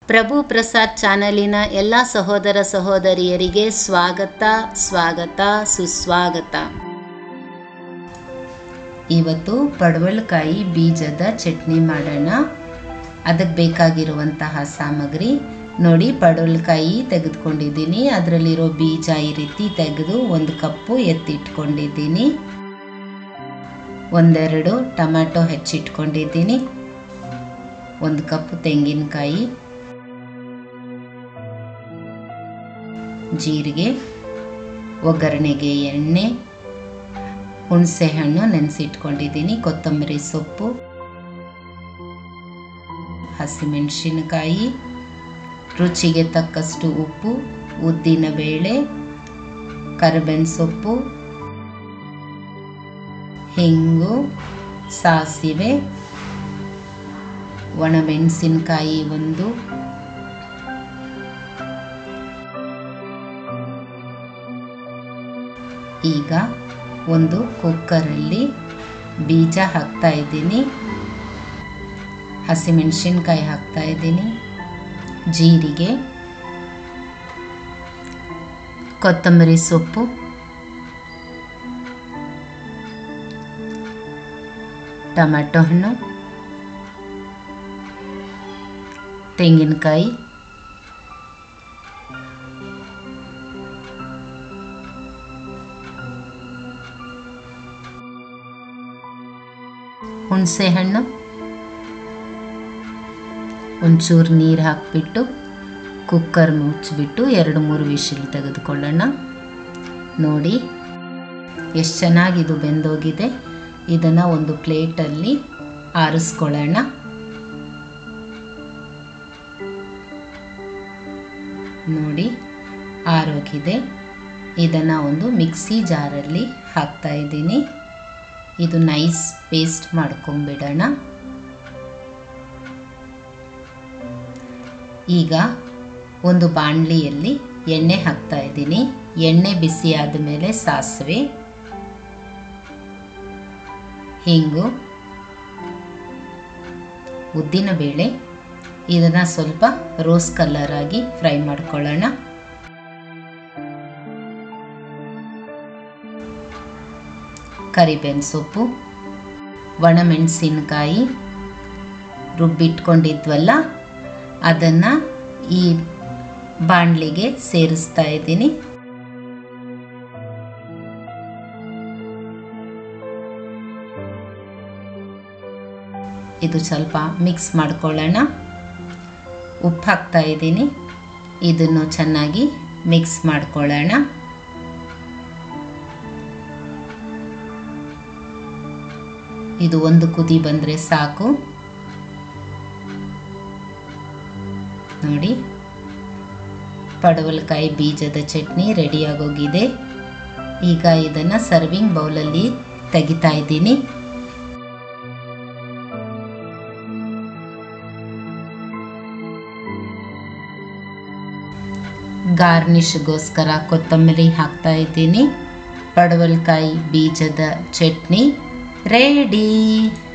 ಪ್ರಭು ಪ್ರಸಾದ್ ಚಾನಲಿನ ಎಲ್ಲ ಸಹೋದರ ಸಹೋದರಿಯರಿಗೆ ಸ್ವಾಗತ ಸ್ವಾಗತ ಸುಸ್ವಾಗತ ಇವತ್ತು ಪಡವಲಕಾಯಿ ಬೀಜದ ಚಟ್ನಿ ಮಾಡೋಣ ಅದಕ್ಕೆ ಬೇಕಾಗಿರುವಂತಹ ಸಾಮಗ್ರಿ ನೋಡಿ ಪಡವಲಕಾಯಿ ತೆಗೆದುಕೊಂಡಿದ್ದೀನಿ ಅದರಲ್ಲಿರೋ ಬೀಜ ಈ ರೀತಿ ತೆಗೆದು ಒಂದು ಕಪ್ಪು ಎತ್ತಿಟ್ಕೊಂಡಿದ್ದೀನಿ ಒಂದೆರಡು ಟೊಮ್ಯಾಟೊ ಹೆಚ್ಚಿಟ್ಕೊಂಡಿದ್ದೀನಿ ಒಂದು ಕಪ್ ತೆಂಗಿನಕಾಯಿ ಜೀರಿಗೆ ಒಗ್ಗರಣೆಗೆ ಎಣ್ಣೆ ಹುಣಸೆ ಹಣ್ಣು ನೆನೆಸಿಟ್ಕೊಂಡಿದ್ದೀನಿ ಕೊತ್ತಂಬರಿ ಸೊಪ್ಪು ಹಸಿಮೆಣಸಿನಕಾಯಿ ರುಚಿಗೆ ತಕ್ಕಷ್ಟು ಉಪ್ಪು ಉದ್ದಿನ ಬೇಳೆ ಕರಿಬೇವಿನ ಸೊಪ್ಪು ಹಿಂಗು ಸಾಸಿವೆ ಒಣಮೆಣಸಿನಕಾಯಿ ಒಂದು ಈಗ ಒಂದು ಕುಕ್ಕರಲ್ಲಿ ಬೀಜ ಹಾಕ್ತಾ ಇದ್ದೀನಿ ಹಸಿಮೆಣಸಿನ್ಕಾಯಿ ಹಾಕ್ತಾ ಇದ್ದೀನಿ ಜೀರಿಗೆ ಕೊತ್ತಂಬರಿ ಸೊಪ್ಪು ಟೊಮೆಟೊ ಹಣ್ಣು ತೆಂಗಿನಕಾಯಿ ಹುಣಸೆ ಹಣ್ಣು ಒಂಚೂರು ನೀರು ಹಾಕಿಬಿಟ್ಟು ಕುಕ್ಕರ್ ಮುಚ್ಚಿಬಿಟ್ಟು ಎರಡು ಮೂರು ವಿಶಿಲ್ ತೆಗೆದುಕೊಳ್ಳೋಣ ನೋಡಿ ಎಷ್ಟು ಚೆನ್ನಾಗಿ ಇದು ಬೆಂದೋಗಿದೆ ಇದನ್ನು ಒಂದು ಪ್ಲೇಟಲ್ಲಿ ಆರಿಸ್ಕೊಳ್ಳೋಣ ನೋಡಿ ಆರೋಗಿದೆ ಇದನ್ನು ಒಂದು ಮಿಕ್ಸಿ ಜಾರಲ್ಲಿ ಹಾಕ್ತಾ ಇದ್ದೀನಿ ಇದು ನೈಸ್ ಪೇಸ್ಟ್ ಮಾಡ್ಕೊಂಬಿಡೋಣ ಈಗ ಒಂದು ಬಾಣಲಿಯಲ್ಲಿ ಎಣ್ಣೆ ಹಾಕ್ತಾ ಇದ್ದೀನಿ ಎಣ್ಣೆ ಬಿಸಿ ಆದಮೇಲೆ ಸಾಸಿವೆ ಹಿಂಗು ಉದ್ದಿನ ಬೇಳೆ ಇದನ್ನು ಸ್ವಲ್ಪ ರೋಸ್ ಕಲರ್ ಆಗಿ ಫ್ರೈ ಮಾಡ್ಕೊಳ್ಳೋಣ ಕರಿಬೇವಿನ ಸೊಪ್ಪು ಒಣಮೆಣಸಿನಕಾಯಿ ರುಬ್ಬಿಟ್ಕೊಂಡಿದ್ವಲ್ಲ ಅದನ್ನು ಈ ಬಾಣಲಿಗೆ ಸೇರಿಸ್ತಾ ಇದ್ದೀನಿ ಇದು ಸ್ವಲ್ಪ ಮಿಕ್ಸ್ ಮಾಡ್ಕೊಳ್ಳೋಣ ಉಪ್ಪು ಹಾಕ್ತಾ ಇದ್ದೀನಿ ಇದನ್ನು ಚೆನ್ನಾಗಿ ಮಿಕ್ಸ್ ಮಾಡ್ಕೊಳ್ಳೋಣ ಇದು ಒಂದು ಕುದಿ ಬಂದರೆ ಸಾಕು ನೋಡಿ ಪಡವಲಕಾಯಿ ಬೀಜದ ಚಟ್ನಿ ರೆಡಿಯಾಗೋಗಿದೆ ಈಗ ಇದನ್ನು ಸರ್ವಿಂಗ್ ಬೌಲಲ್ಲಿ ತೆಗಿತಾ ಇದ್ದೀನಿ ಗಾರ್ನಿಷ್ಗೋಸ್ಕರ ಕೊತ್ತಂಬರಿ ಹಾಕ್ತಾ ಇದ್ದೀನಿ ಪಡವಲಕಾಯಿ ಬೀಜದ ಚಟ್ನಿ ರೆಡಿ